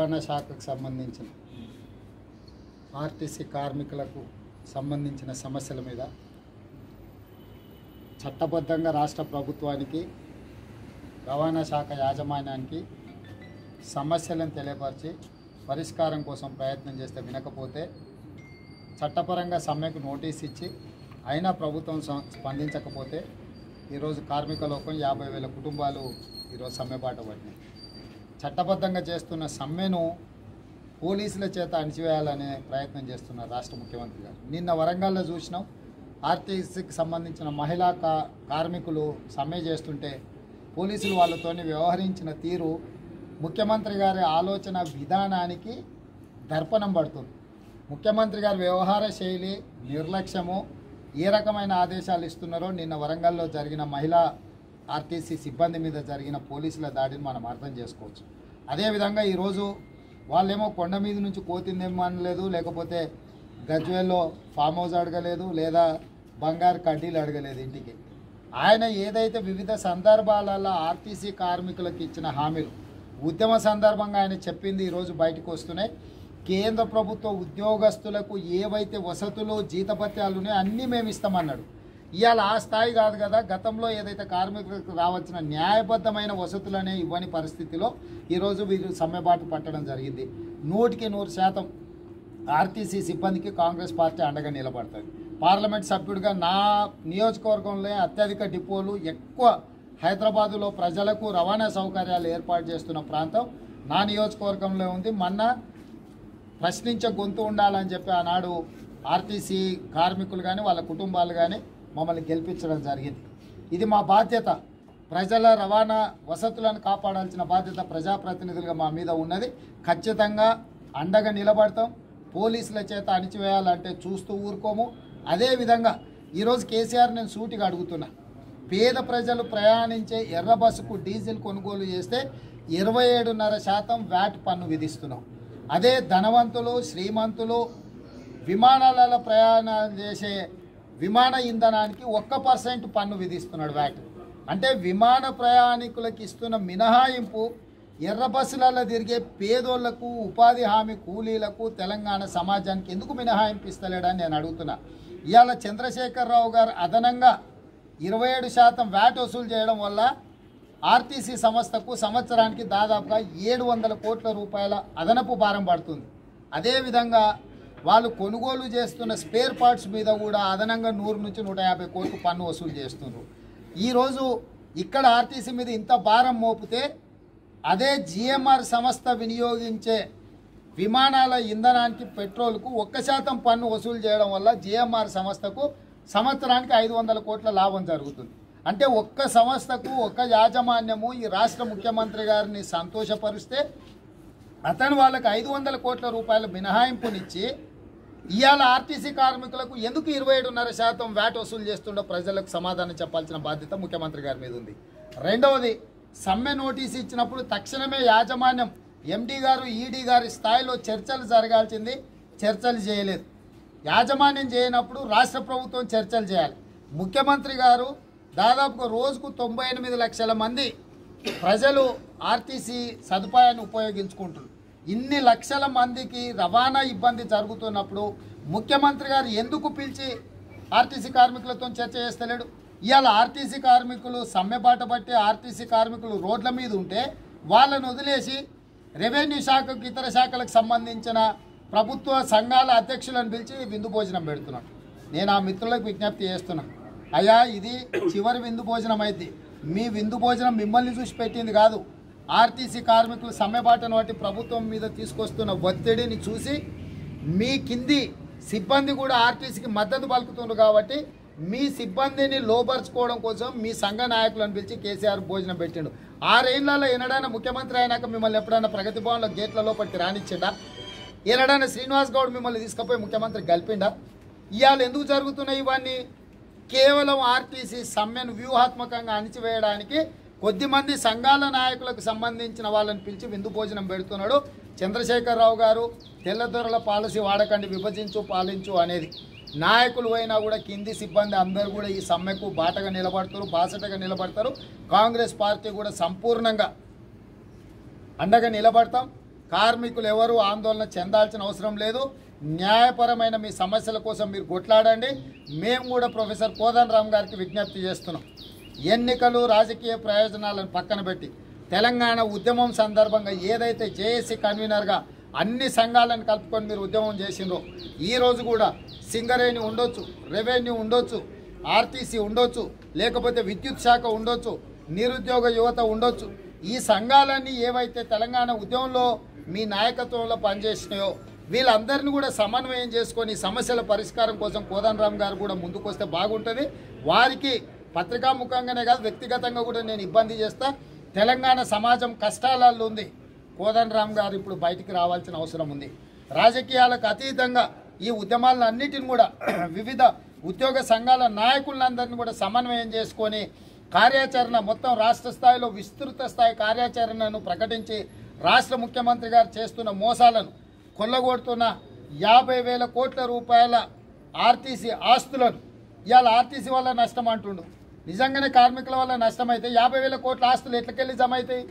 రవాణా శాఖకు సంబంధించిన ఆర్టీసీ కార్మికులకు సంబంధించిన సమస్యల మీద చట్టబద్ధంగా రాష్ట్ర ప్రభుత్వానికి రవాణా శాఖ యాజమాన్యానికి సమస్యలను తెలియపరిచి పరిష్కారం కోసం ప్రయత్నం చేస్తే వినకపోతే చట్టపరంగా సమ్మెకు నోటీస్ ఇచ్చి అయినా ప్రభుత్వం సం- స్పందించకపోతే ఈరోజు కార్మిక లోకం యాభై వేల కుటుంబాలు ఈరోజు సమ్మె బాట పట్టినాయి చట్టబద్ధంగా చేస్తున్న సమ్మెను పోలీసుల చేత అణిచివేయాలనే ప్రయత్నం చేస్తున్నారు రాష్ట్ర ముఖ్యమంత్రి గారు నిన్న వరంగల్లో చూసినాం ఆర్టీసీకి సంబంధించిన మహిళా కా కార్మికులు సమ్మె చేస్తుంటే పోలీసులు వాళ్ళతోని వ్యవహరించిన తీరు ముఖ్యమంత్రి గారి ఆలోచన విధానానికి దర్పణం పడుతుంది ముఖ్యమంత్రి గారి వ్యవహార శైలి నిర్లక్ష్యము ఏ రకమైన ఆదేశాలు ఇస్తున్నారో నిన్న వరంగల్లో జరిగిన మహిళా ఆర్టీసీ సిబ్బంది మీద జరిగిన పోలీసుల దాడిని మనం అర్థం చేసుకోవచ్చు అదేవిధంగా ఈరోజు వాళ్ళేమో కొండ మీద నుంచి కోతిందేమో అనలేదు లేకపోతే గజ్వేల్లో ఫామ్ హౌస్ అడగలేదు లేదా బంగారు కడ్డీలు అడగలేదు ఇంటికి ఆయన ఏదైతే వివిధ సందర్భాలలో ఆర్టీసీ కార్మికులకు ఇచ్చిన హామీలు ఉద్యమ సందర్భంగా ఆయన చెప్పింది ఈరోజు బయటకు వస్తున్నాయి కేంద్ర ప్రభుత్వ ఉద్యోగస్తులకు ఏవైతే వసతులు జీతభత్యాలు ఉన్నాయో అన్నీ మేము ఇస్తామన్నాడు ఇవాళ ఆ స్థాయి కాదు కదా గతంలో ఏదైతే కార్మికులకు రావాల్సిన న్యాయబద్ధమైన వసతులనే ఇవ్వని పరిస్థితిలో ఈరోజు వీరు సమ్మెబాటు పట్టడం జరిగింది నూటికి నూరు శాతం ఆర్టీసీ సిబ్బందికి కాంగ్రెస్ పార్టీ అండగా నిలబడుతుంది పార్లమెంట్ సభ్యుడిగా నా నియోజకవర్గంలో అత్యధిక డిపోలు ఎక్కువ హైదరాబాదులో ప్రజలకు రవాణా సౌకర్యాలు ఏర్పాటు చేస్తున్న ప్రాంతం నా నియోజకవర్గంలో ఉంది మొన్న ప్రశ్నించే గొంతు ఉండాలని చెప్పి ఆనాడు ఆర్టీసీ కార్మికులు కానీ వాళ్ళ కుటుంబాలు కానీ మమ్మల్ని గెలిపించడం జరిగింది ఇది మా బాధ్యత ప్రజల రవాణా వసతులను కాపాడాల్సిన బాధ్యత ప్రజాప్రతినిధులుగా మా మీద ఉన్నది ఖచ్చితంగా అండగా నిలబడతాం పోలీసుల చేత అణిచివేయాలంటే చూస్తూ ఊరుకోము అదేవిధంగా ఈరోజు కేసీఆర్ నేను సూటిగా అడుగుతున్నా పేద ప్రజలు ప్రయాణించే ఎర్ర బస్సుకు డీజిల్ కొనుగోలు చేస్తే ఇరవై ఏడున్నర శాతం వ్యాట్ పన్ను విధిస్తున్నాం అదే ధనవంతులు శ్రీమంతులు విమానాలలో ప్రయాణం చేసే విమాన ఇంధనానికి ఒక్క పర్సెంట్ పన్ను విధిస్తున్నాడు వ్యాట్ అంటే విమాన ప్రయాణికులకు ఇస్తున్న మినహాయింపు ఎర్ర బస్సులలో తిరిగే పేదోళ్లకు ఉపాధి హామీ కూలీలకు తెలంగాణ సమాజానికి ఎందుకు మినహాయింపు ఇస్తలేడని నేను అడుగుతున్నా ఇవాళ చంద్రశేఖరరావు గారు అదనంగా ఇరవై ఏడు శాతం వ్యాట్ వసూలు చేయడం వల్ల ఆర్టీసీ సంస్థకు సంవత్సరానికి దాదాపుగా ఏడు వందల కోట్ల రూపాయల అదనపు భారం పడుతుంది అదేవిధంగా వాళ్ళు కొనుగోలు చేస్తున్న స్పేర్ పార్ట్స్ మీద కూడా అదనంగా నూరు నుంచి నూట యాభై కోట్లు పన్ను వసూలు చేస్తున్నారు ఈరోజు ఇక్కడ ఆర్టీసీ మీద ఇంత భారం మోపితే అదే జిఎంఆర్ సంస్థ వినియోగించే విమానాల ఇంధనానికి పెట్రోల్కు ఒక్క శాతం పన్ను వసూలు చేయడం వల్ల జిఎంఆర్ సంస్థకు సంవత్సరానికి ఐదు వందల కోట్ల లాభం జరుగుతుంది అంటే ఒక్క సంస్థకు ఒక్క యాజమాన్యము ఈ రాష్ట్ర ముఖ్యమంత్రి గారిని సంతోషపరిస్తే అతను వాళ్ళకి ఐదు వందల కోట్ల రూపాయల మినహాయింపునిచ్చి ఇవాళ ఆర్టీసీ కార్మికులకు ఎందుకు ఇరవై ఏడున్నర శాతం వ్యాట్ వసూలు చేస్తుండో ప్రజలకు సమాధానం చెప్పాల్సిన బాధ్యత ముఖ్యమంత్రి గారి మీద ఉంది రెండవది సమ్మె నోటీస్ ఇచ్చినప్పుడు తక్షణమే యాజమాన్యం ఎండీ గారు ఈడీ గారి స్థాయిలో చర్చలు జరగాల్సింది చర్చలు చేయలేదు యాజమాన్యం చేయనప్పుడు రాష్ట్ర ప్రభుత్వం చర్చలు చేయాలి ముఖ్యమంత్రి గారు దాదాపుగా రోజుకు తొంభై ఎనిమిది లక్షల మంది ప్రజలు ఆర్టీసీ సదుపాయాన్ని ఉపయోగించుకుంటున్నారు ఇన్ని లక్షల మందికి రవాణా ఇబ్బంది జరుగుతున్నప్పుడు ముఖ్యమంత్రి గారు ఎందుకు పిలిచి ఆర్టీసీ కార్మికులతో చర్చ చేస్తలేడు ఇవాళ ఆర్టీసీ కార్మికులు సమ్మెబాట బట్టి ఆర్టీసీ కార్మికులు రోడ్ల మీద ఉంటే వాళ్ళను వదిలేసి రెవెన్యూ శాఖకు ఇతర శాఖలకు సంబంధించిన ప్రభుత్వ సంఘాల అధ్యక్షులను పిలిచి విందు భోజనం పెడుతున్నాను నేను ఆ మిత్రులకు విజ్ఞప్తి చేస్తున్నా అయ్యా ఇది చివరి విందు భోజనం అయితే మీ విందు భోజనం మిమ్మల్ని చూసి పెట్టింది కాదు ఆర్టీసీ కార్మికులు సమ్మెబాటను బట్టి ప్రభుత్వం మీద తీసుకొస్తున్న ఒత్తిడిని చూసి మీ కింది సిబ్బంది కూడా ఆర్టీసీకి మద్దతు పలుకుతున్నారు కాబట్టి మీ సిబ్బందిని లోపరుచుకోవడం కోసం మీ సంఘ నాయకులను పిలిచి కేసీఆర్ భోజనం పెట్టిండు ఆరేళ్లలో ఎనడైనా ముఖ్యమంత్రి అయినాక మిమ్మల్ని ఎప్పుడైనా ప్రగతి భవన్లో గేట్ల లోపలికి రానిచ్చిండా ఎనడైనా శ్రీనివాస్ గౌడ్ మిమ్మల్ని తీసుకుపోయి ముఖ్యమంత్రి గెలిపిండా ఇవాళ ఎందుకు జరుగుతున్నాయి ఇవన్నీ కేవలం ఆర్టీసీ సమ్మెను వ్యూహాత్మకంగా అణిచివేయడానికి కొద్దిమంది సంఘాల నాయకులకు సంబంధించిన వాళ్ళని పిలిచి విందు భోజనం పెడుతున్నాడు చంద్రశేఖరరావు గారు తెల్లదొరల పాలసీ వాడకండి విభజించు పాలించు అనేది నాయకులు అయినా కూడా కింది సిబ్బంది అందరూ కూడా ఈ సమ్మెకు బాటగా నిలబడతారు బాసటగా నిలబడతారు కాంగ్రెస్ పార్టీ కూడా సంపూర్ణంగా అండగా నిలబడతాం కార్మికులు ఎవరు ఆందోళన చెందాల్సిన అవసరం లేదు న్యాయపరమైన మీ సమస్యల కోసం మీరు కొట్లాడండి మేము కూడా ప్రొఫెసర్ కోదన్ రామ్ గారికి విజ్ఞప్తి చేస్తున్నాం ఎన్నికలు రాజకీయ ప్రయోజనాలను పక్కన పెట్టి తెలంగాణ ఉద్యమం సందర్భంగా ఏదైతే జేఏసీ కన్వీనర్గా అన్ని సంఘాలను కలుపుకొని మీరు ఉద్యమం చేసిండ్రో ఈ రోజు కూడా సింగరేణి ఉండొచ్చు రెవెన్యూ ఉండొచ్చు ఆర్టీసీ ఉండొచ్చు లేకపోతే విద్యుత్ శాఖ ఉండొచ్చు నిరుద్యోగ యువత ఉండొచ్చు ఈ సంఘాలన్నీ ఏవైతే తెలంగాణ ఉద్యమంలో మీ నాయకత్వంలో పనిచేసినాయో వీళ్ళందరినీ కూడా సమన్వయం చేసుకొని సమస్యల పరిష్కారం కోసం కోదండరామ్ గారు కూడా ముందుకు వస్తే బాగుంటుంది వారికి పత్రికాముఖంగానే కాదు వ్యక్తిగతంగా కూడా నేను ఇబ్బంది చేస్తా తెలంగాణ సమాజం కష్టాలలో ఉంది కోదండరామ్ గారు ఇప్పుడు బయటికి రావాల్సిన అవసరం ఉంది రాజకీయాలకు అతీతంగా ఈ ఉద్యమాలను అన్నిటిని కూడా వివిధ ఉద్యోగ సంఘాల నాయకులందరినీ కూడా సమన్వయం చేసుకొని కార్యాచరణ మొత్తం రాష్ట్ర స్థాయిలో విస్తృత స్థాయి కార్యాచరణను ప్రకటించి రాష్ట్ర ముఖ్యమంత్రి గారు చేస్తున్న మోసాలను కొల్లగొడుతున్న యాభై వేల కోట్ల రూపాయల ఆర్టీసీ ఆస్తులను ఇవాళ ఆర్టీసీ వల్ల నష్టం అంటుండు నిజంగానే కార్మికుల వల్ల నష్టం అయితే యాభై వేల కోట్ల ఆస్తులు ఎట్లకెళ్ళి జమ అవుతాయి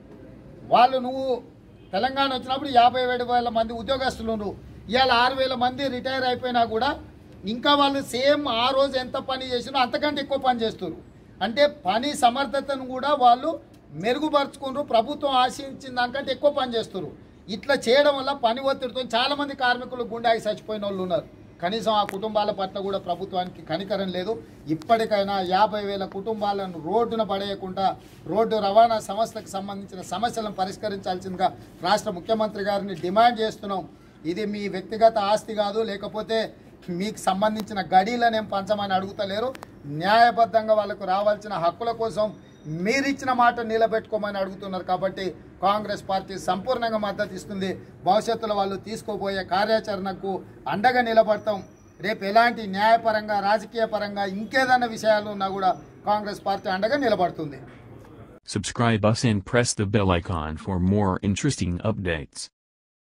వాళ్ళు నువ్వు తెలంగాణ వచ్చినప్పుడు యాభై ఏడు వేల మంది ఉద్యోగస్తులు ఉన్నారు ఇవాళ ఆరు వేల మంది రిటైర్ అయిపోయినా కూడా ఇంకా వాళ్ళు సేమ్ ఆ రోజు ఎంత పని చేసినా అంతకంటే ఎక్కువ పని చేస్తున్నారు అంటే పని సమర్థతను కూడా వాళ్ళు మెరుగుపరుచుకున్నారు ప్రభుత్వం ఆశించిన దానికంటే ఎక్కువ పని చేస్తున్నారు ఇట్లా చేయడం వల్ల పని ఒత్తిడితో చాలా మంది కార్మికులు గుండాకి చచ్చిపోయిన వాళ్ళు ఉన్నారు కనీసం ఆ కుటుంబాల పట్ల కూడా ప్రభుత్వానికి కనికరం లేదు ఇప్పటికైనా యాభై వేల కుటుంబాలను రోడ్డున పడేయకుండా రోడ్డు రవాణా సంస్థకు సంబంధించిన సమస్యలను పరిష్కరించాల్సిందిగా రాష్ట్ర ముఖ్యమంత్రి గారిని డిమాండ్ చేస్తున్నాం ఇది మీ వ్యక్తిగత ఆస్తి కాదు లేకపోతే మీకు సంబంధించిన గడీలనేం పంచమని అడుగుతలేరు న్యాయబద్ధంగా వాళ్ళకు రావాల్సిన హక్కుల కోసం మీరిచ్చిన మాట నిలబెట్టుకోమని అడుగుతున్నారు కాబట్టి కాంగ్రెస్ పార్టీ సంపూర్ణంగా మద్దతు ఇస్తుంది భవిష్యత్తులో వాళ్ళు తీసుకోబోయే కార్యాచరణకు అండగా నిలబడతాం రేపు ఎలాంటి న్యాయపరంగా రాజకీయ పరంగా ఇంకేదైనా విషయాలు ఉన్నా కూడా కాంగ్రెస్ పార్టీ అండగా నిలబడుతుంది Subscribe us and press the bell icon for more interesting updates.